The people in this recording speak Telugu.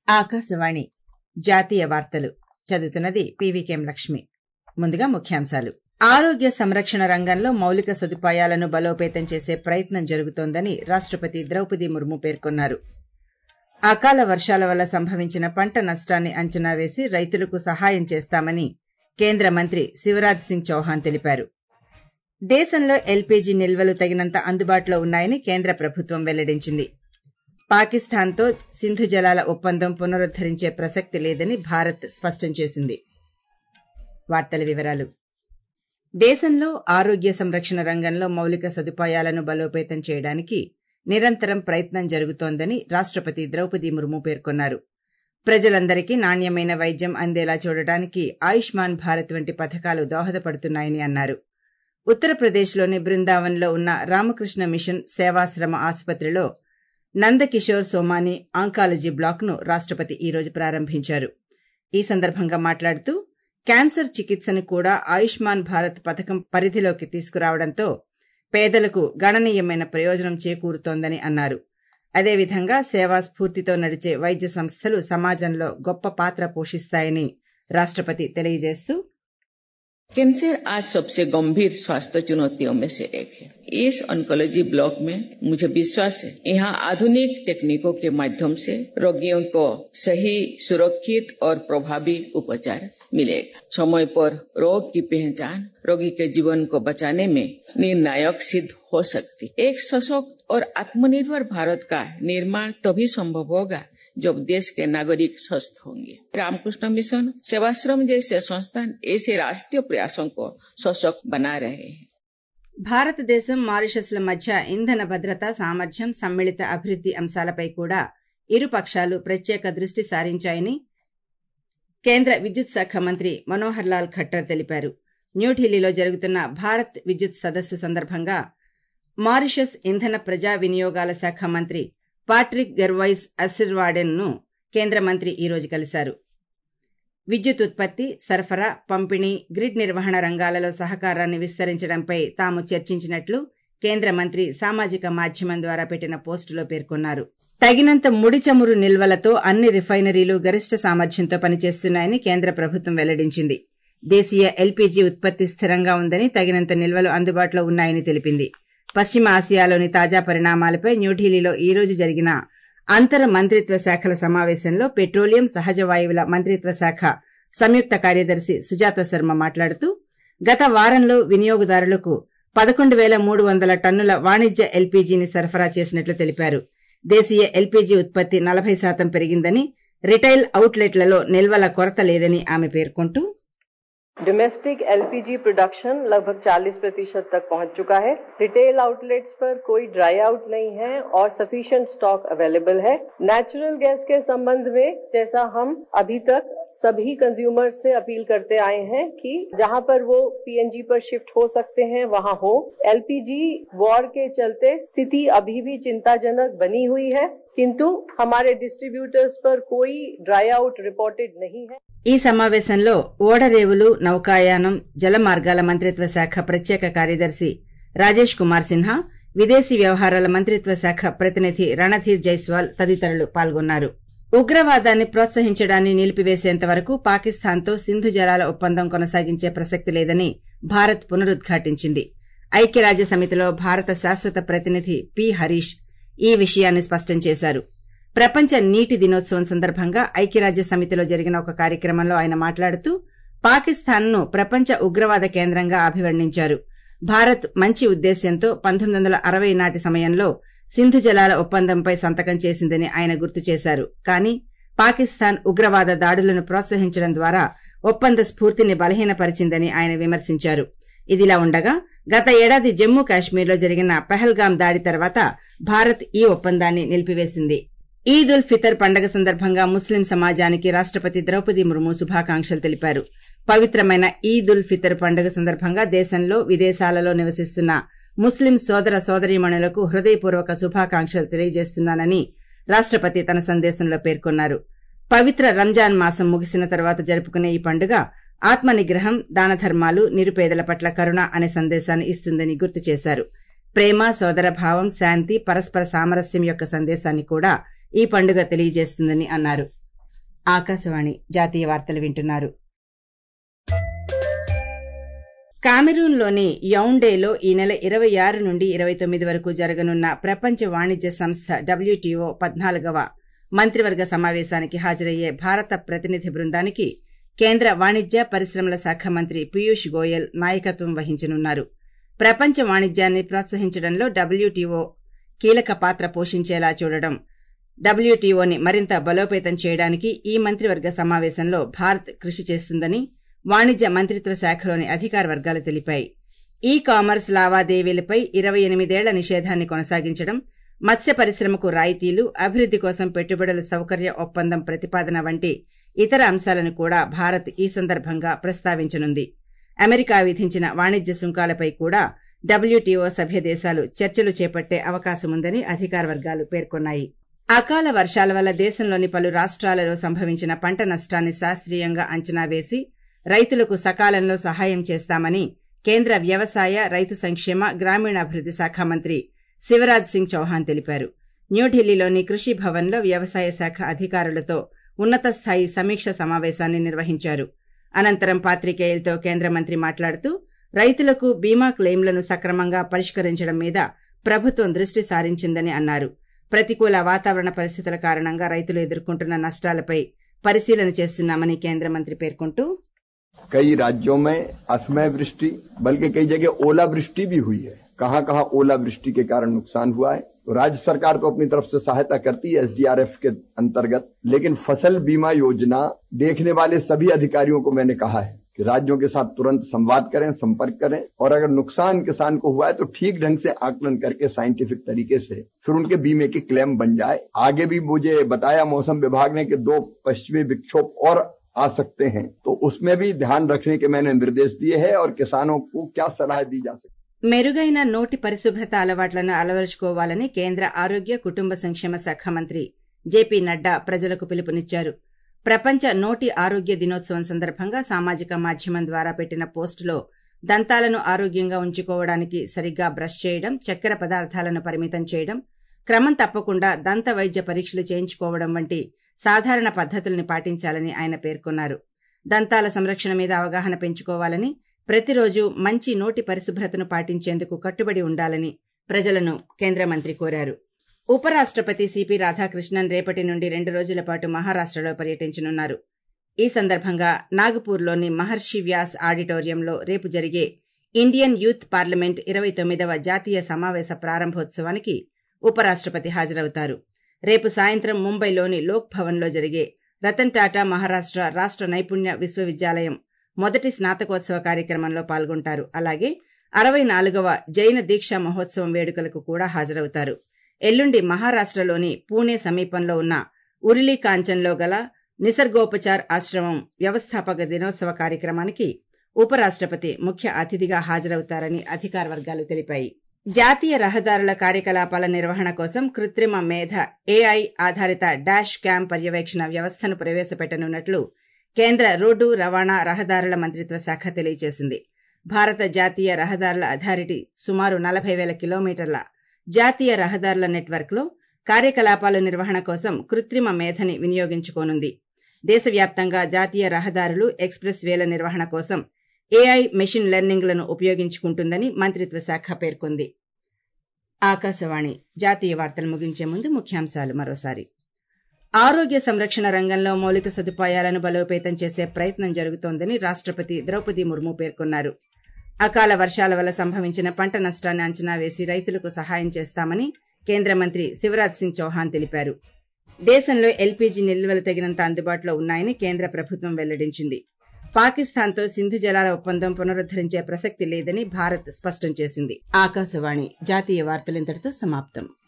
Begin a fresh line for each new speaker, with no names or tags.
ఆకాశవాణి జాతీయ వార్తలు చదువుతున్నది పీవీకేం లక్ష్మి ముందుగా ముఖ్యాంశాలు ఆరోగ్య సంరక్షణ రంగంలో మౌలిక సదుపాయాలను బలోపేతం చేసే ప్రయత్నం జరుగుతోందని రాష్టపతి ద్రౌపది ముర్ము పేర్కొన్నారు అకాల వర్షాల వల్ల సంభవించిన పంట నష్టాన్ని అంచనా వేసి రైతులకు సహాయం చేస్తామని కేంద్ర మంత్రి శివరాజ్ సింగ్ చౌహాన్ తెలిపారు దేశంలో ఎల్పీజీ నిల్వలు తగినంత అందుబాటులో ఉన్నాయని కేంద్ర ప్రభుత్వం వెల్లడించింది పాకిస్తాన్తో సింధు జలాల ఒప్పందం పునరుద్దరించే ప్రసక్తి లేదని భారత్ స్పష్టం చేసింది వార్తల వివరాలు దేశంలో ఆరోగ్య సంరక్షణ రంగంలో మౌలిక సదుపాయాలను బలోపేతం చేయడానికి నిరంతరం ప్రయత్నం జరుగుతోందని రాష్టపతి ద్రౌపది ముర్ము పేర్కొన్నారు ప్రజలందరికీ నాణ్యమైన వైద్యం అందేలా చూడటానికి ఆయుష్మాన్ భారత్ వంటి పథకాలు దోహదపడుతున్నాయని అన్నారు ఉత్తరప్రదేశ్లోని బృందావన్లో ఉన్న రామకృష్ణ మిషన్ సేవాశ్రమ ఆసుపత్రిలో నందకిషోర్ సోమాని ఆంకాలజీ బ్లాక్ను రాష్టపతి ఈరోజు ప్రారంభించారు ఈ సందర్భంగా మాట్లాడుతూ క్యాన్సర్ చికిత్సను కూడా ఆయుష్మాన్ భారత్ పథకం పరిధిలోకి తీసుకురావడంతో పేదలకు గణనీయమైన ప్రయోజనం చేకూరుతోందని అన్నారు అదేవిధంగా సేవా స్ఫూర్తితో నడిచే వైద్య సంస్థలు సమాజంలో గొప్ప పాత్ర పోషిస్తాయని రాష్టపతి తెలియజేస్తూ
कैंसर आज सबसे गंभीर स्वास्थ्य चुनौतियों में से एक है इस ऑन्कोलॉजी ब्लॉक में मुझे विश्वास है यहाँ आधुनिक तकनीकों के माध्यम से रोगियों को सही सुरक्षित और प्रभावी उपचार मिलेगा समय पर रोग की पहचान रोगी के जीवन को बचाने में निर्णायक सिद्ध हो सकती एक सशक्त और आत्मनिर्भर भारत का निर्माण तभी संभव होगा जब देश के नागरिक स्वस्थ होंगे रामकृष्ण मिशन सेवाश्रम जैसे संस्थान ऐसे राष्ट्रीय प्रयासों को सशक्त बना रहे हैं
భారతదేశం మారిషస్ల మధ్య ఇంధన భద్రత సామర్థ్యం సమ్మిళిత అభివృద్ది అంశాలపై కూడా ఇరు పక్షాలు ప్రత్యేక దృష్టి సారించాయని కేంద్ర విద్యుత్ శాఖ మంత్రి మనోహర్ లాల్ ఖట్టర్ తెలిపారు న్యూఢిల్లీలో జరుగుతున్న భారత్ విద్యుత్ సదస్సు సందర్భంగా మారిషస్ ఇంధన ప్రజా వినియోగాల శాఖ మంత్రి పాట్రిక్ గెర్వైస్ అసిర్వాడెన్ ను కేంద్ర మంత్రి ఈరోజు కలిశారు విద్యుత్ ఉత్పత్తి సరఫరా పంపిణీ గ్రిడ్ నిర్వహణ రంగాలలో సహకారాన్ని విస్తరించడంపై తాము చర్చించినట్లు కేంద్ర మంత్రి సామాజిక మాధ్యమం ద్వారా పెట్టిన పోస్టులో పేర్కొన్నారు తగినంత ముడి చమురు నిల్వలతో అన్ని రిఫైనరీలు గరిష్ట సామర్థ్యంతో పనిచేస్తున్నాయని కేంద్ర ప్రభుత్వం వెల్లడించింది దేశీయ ఎల్పీజీ ఉత్పత్తి స్థిరంగా ఉందని తగినంత నిల్వలు అందుబాటులో ఉన్నాయని తెలిపింది పశ్చిమ ఆసియాలోని తాజా పరిణామాలపై న్యూఢిల్లీలో ఈ రోజు జరిగిన అంతర మంత్రిత్వ శాఖల సమావేశంలో పెట్రోలియం సహజ వాయువుల మంత్రిత్వ శాఖ సంయుక్త కార్యదర్శి సుజాత శర్మ మాట్లాడుతూ గత వారంలో వినియోగదారులకు పదకొండు వేల మూడు వందల టన్నుల వాణిజ్య ఎల్పీజీని సరఫరా చేసినట్లు తెలిపారు దేశీయ ఎల్పీజీ ఉత్పత్తి నలభై శాతం పెరిగిందని రిటైల్ అవుట్లెట్లలో నిల్వల కొరత లేదని ఆమె పేర్కొంటూ
डोमेस्टिक एलपीजी प्रोडक्शन लगभग 40 प्रतिशत तक पहुंच चुका है रिटेल आउटलेट्स पर कोई ड्राई आउट नहीं है और सफिशिएंट स्टॉक अवेलेबल है नेचुरल गैस के संबंध में जैसा हम अभी तक सभी कंज्यूमर्स से अपील करते आए हैं कि जहां पर वो पीएनजी पर शिफ्ट हो सकते हैं वहां हो एलपीजी वॉर के चलते स्थिति अभी भी चिंताजनक बनी हुई है किंतु हमारे डिस्ट्रीब्यूटर्स पर कोई ड्राई आउट रिपोर्टेड नहीं है
ఈ సమావేశంలో ఓడరేవులు నౌకాయానం జల మార్గాల మంత్రిత్వ శాఖ ప్రత్యేక కార్యదర్శి రాజేష్ కుమార్ సిన్హా విదేశీ వ్యవహారాల మంత్రిత్వ శాఖ ప్రతినిధి రణధీర్ జైస్వాల్ తదితరులు పాల్గొన్నారు ఉగ్రవాదాన్ని ప్రోత్సహించడాన్ని నిలిపివేసేంత వరకు పాకిస్తాన్తో సింధు జలాల ఒప్పందం కొనసాగించే ప్రసక్తి లేదని భారత్ పునరుద్ఘాటించింది ఐక్యరాజ్య సమితిలో భారత శాశ్వత ప్రతినిధి పి హరీష్ ఈ విషయాన్ని స్పష్టం చేశారు ప్రపంచ నీటి దినోత్సవం సందర్భంగా ఐక్యరాజ్య సమితిలో జరిగిన ఒక కార్యక్రమంలో ఆయన మాట్లాడుతూ పాకిస్తాన్ను ప్రపంచ ఉగ్రవాద కేంద్రంగా అభివర్ణించారు భారత్ మంచి ఉద్దేశ్యంతో పంతొమ్మిది వందల అరవై నాటి సమయంలో సింధు జలాల ఒప్పందంపై సంతకం చేసిందని ఆయన గుర్తు చేశారు కానీ పాకిస్తాన్ ఉగ్రవాద దాడులను ప్రోత్సహించడం ద్వారా ఒప్పంద స్ఫూర్తిని బలహీనపరిచిందని ఆయన విమర్శించారు ఇదిలా ఉండగా గత ఏడాది జమ్మూ కాశ్మీర్లో జరిగిన పహల్గాం దాడి తర్వాత భారత్ ఈ ఒప్పందాన్ని నిలిపివేసింది ఈద్ ఉల్ ఫితర్ పండగ సందర్భంగా ముస్లిం సమాజానికి రాష్టపతి ద్రౌపది ముర్ము శుభాకాంక్షలు తెలిపారు పవిత్రమైన ఈద్ ఉల్ ఫితర్ పండుగ సందర్భంగా దేశంలో విదేశాలలో నివసిస్తున్న ముస్లిం సోదర సోదరీమణులకు హృదయపూర్వక శుభాకాంక్షలు తెలియజేస్తున్నానని రాష్టపతి తన సందేశంలో పేర్కొన్నారు పవిత్ర రంజాన్ మాసం ముగిసిన తర్వాత జరుపుకునే ఈ పండుగ ఆత్మనిగ్రహం దానధర్మాలు నిరుపేదల పట్ల కరుణ అనే సందేశాన్ని ఇస్తుందని గుర్తు చేశారు ప్రేమ సోదరభావం శాంతి పరస్పర సామరస్యం యొక్క సందేశాన్ని కూడా ఈ పండుగ తెలియజేస్తుందని అన్నారు ఆకాశవాణి జాతీయ వార్తలు వింటున్నారు కామెరూన్లోని యౌండేలో ఈ నెల ఇరవై ఆరు నుండి ఇరవై తొమ్మిది వరకు జరగనున్న ప్రపంచ వాణిజ్య సంస్థ డబ్ల్యూటీఓ పద్నాలుగవ మంత్రివర్గ సమావేశానికి హాజరయ్యే భారత ప్రతినిధి బృందానికి కేంద్ర వాణిజ్య పరిశ్రమల శాఖ మంత్రి పీయూష్ గోయల్ నాయకత్వం వహించనున్నారు ప్రపంచ వాణిజ్యాన్ని ప్రోత్సహించడంలో డబ్ల్యూటీఓ కీలక పాత్ర పోషించేలా చూడడం డబ్ల్యూటీఓని మరింత బలోపేతం చేయడానికి ఈ మంత్రివర్గ సమావేశంలో భారత్ కృషి చేస్తుందని వాణిజ్య మంత్రిత్వ శాఖలోని అధికార వర్గాలు తెలిపాయి ఈ కామర్స్ లావాదేవీలపై ఇరవై ఎనిమిదేళ్ల నిషేధాన్ని కొనసాగించడం మత్స్య పరిశ్రమకు రాయితీలు అభివృద్ది కోసం పెట్టుబడుల సౌకర్య ఒప్పందం ప్రతిపాదన వంటి ఇతర అంశాలను కూడా భారత్ ఈ సందర్భంగా ప్రస్తావించనుంది అమెరికా విధించిన వాణిజ్య సుంకాలపై కూడా డబ్ల్యూటీఓ సభ్య దేశాలు చర్చలు చేపట్టే అవకాశముందని అధికార వర్గాలు పేర్కొన్నాయి అకాల వర్షాల వల్ల దేశంలోని పలు రాష్ట్రాలలో సంభవించిన పంట నష్టాన్ని శాస్త్రీయంగా అంచనా వేసి రైతులకు సకాలంలో సహాయం చేస్తామని కేంద్ర వ్యవసాయ రైతు సంక్షేమ గ్రామీణాభివృద్ది శాఖ మంత్రి శివరాజ్ సింగ్ చౌహాన్ తెలిపారు న్యూఢిల్లీలోని కృషి భవన్లో వ్యవసాయ శాఖ అధికారులతో ఉన్నత స్థాయి సమీక్ష సమావేశాన్ని నిర్వహించారు అనంతరం పాత్రికేయులతో కేంద్ర మంత్రి మాట్లాడుతూ రైతులకు బీమా క్లెయిమ్లను సక్రమంగా పరిష్కరించడం మీద ప్రభుత్వం దృష్టి సారించిందని అన్నారు ప్రతికూల వాతావరణ పరిస్థితుల కారణంగా రైతులు ఎదుర్కొంటున్న నష్టాలపై పరిశీలన చేస్తున్నామని కేంద్ర మంత్రి పేర్కొంటూ
कई राज्यों में असमय वृष्टि बल्कि कई जगह ओलावृष्टि भी हुई है कहां कहां ओलावृष्टि के कारण नुकसान हुआ है तो राज्य सरकार तो अपनी तरफ से सहायता करती है एसडीआरएफ के अंतर्गत लेकिन फसल बीमा योजना देखने वाले सभी अधिकारियों को मैंने कहा है कि राज्यों के साथ तुरंत संवाद करें संपर्क करें और अगर नुकसान किसान को हुआ है तो ठीक ढंग से आकलन करके साइंटिफिक तरीके से फिर उनके बीमे की क्लेम बन जाए आगे भी मुझे बताया मौसम विभाग ने कि दो पश्चिमी विक्षोभ और आ सकते हैं तो उसमें भी ध्यान रखने के मैंने निर्देश दिए हैं और किसानों को क्या सलाह दी जा सकती
మెరుగైన నోటి పరిశుభ్రత అలవాట్లను అలవరుచుకోవాలని కేంద్ర ఆరోగ్య కుటుంబ సంక్షేమ శాఖ మంత్రి జేపీ నడ్డా ప్రజలకు పిలుపునిచ్చారు ప్రపంచ నోటి ఆరోగ్య దినోత్సవం సందర్భంగా సామాజిక మాధ్యమం ద్వారా పెట్టిన పోస్టులో దంతాలను ఆరోగ్యంగా ఉంచుకోవడానికి సరిగ్గా బ్రష్ చేయడం చక్కెర పదార్థాలను పరిమితం చేయడం క్రమం తప్పకుండా దంత వైద్య పరీక్షలు చేయించుకోవడం వంటి సాధారణ పద్ధతుల్ని పాటించాలని ఆయన పేర్కొన్నారు దంతాల సంరక్షణ మీద అవగాహన పెంచుకోవాలని ప్రతిరోజు మంచి నోటి పరిశుభ్రతను పాటించేందుకు కట్టుబడి ఉండాలని ప్రజలను కేంద్ర మంత్రి కోరారు ఉపరాష్టపతి సిపి రాధాకృష్ణన్ రేపటి నుండి రెండు రోజుల పాటు మహారాష్టలో పర్యటించనున్నారు ఈ సందర్భంగా నాగపూర్లోని మహర్షి వ్యాస్ ఆడిటోరియంలో రేపు జరిగే ఇండియన్ యూత్ పార్లమెంట్ ఇరవై తొమ్మిదవ జాతీయ సమావేశ ప్రారంభోత్సవానికి ఉపరాష్టపతి హాజరవుతారు రేపు సాయంత్రం ముంబైలోని లోక్ భవన్లో జరిగే రతన్ టాటా మహారాష్ట్ర రాష్ట్ర నైపుణ్య విశ్వవిద్యాలయం మొదటి స్నాతకోత్సవ కార్యక్రమంలో పాల్గొంటారు అలాగే అరవై నాలుగవ జైన దీక్షా మహోత్సవం వేడుకలకు కూడా హాజరవుతారు ఎల్లుండి మహారాష్టలోని పూణే సమీపంలో ఉన్న ఉరిలి కాంచన్లో గల నిసర్గోపచార్ ఆశ్రమం వ్యవస్థాపక దినోత్సవ కార్యక్రమానికి ఉపరాష్టపతి ముఖ్య అతిథిగా హాజరవుతారని అధికార వర్గాలు తెలిపాయి జాతీయ రహదారుల కార్యకలాపాల నిర్వహణ కోసం కృత్రిమ మేధ ఏఐ ఆధారిత డాష్ క్యామ్ పర్యవేక్షణ వ్యవస్థను ప్రవేశపెట్టనున్నట్లు కేంద్ర రోడ్డు రవాణా రహదారుల మంత్రిత్వ శాఖ తెలియజేసింది భారత జాతీయ రహదారుల అథారిటీ సుమారు నలభై వేల కిలోమీటర్ల జాతీయ రహదారుల నెట్వర్క్లో కార్యకలాపాల నిర్వహణ కోసం కృత్రిమ మేధని వినియోగించుకోనుంది దేశవ్యాప్తంగా జాతీయ రహదారులు ఎక్స్ప్రెస్ వేల నిర్వహణ కోసం ఏఐ మెషిన్ లెర్నింగ్లను ఉపయోగించుకుంటుందని మంత్రిత్వ శాఖ పేర్కొంది ఆకాశవాణి జాతీయ వార్తలు ముగించే ముందు ముఖ్యాంశాలు మరోసారి ఆరోగ్య సంరక్షణ రంగంలో మౌలిక సదుపాయాలను బలోపేతం చేసే ప్రయత్నం జరుగుతోందని రాష్టపతి ద్రౌపది ముర్ము పేర్కొన్నారు అకాల వర్షాల వల్ల సంభవించిన పంట నష్టాన్ని అంచనా వేసి రైతులకు సహాయం చేస్తామని కేంద్ర మంత్రి శివరాజ్ సింగ్ చౌహాన్ తెలిపారు దేశంలో ఎల్పీజీ నిల్వలు తగినంత అందుబాటులో ఉన్నాయని కేంద్ర ప్రభుత్వం వెల్లడించింది పాకిస్తాన్తో సింధు జలాల ఒప్పందం పునరుద్దరించే ప్రసక్తి లేదని భారత్ స్పష్టం చేసింది ఆకాశవాణి జాతీయ వార్తలు ఇంతటితో సమాప్తం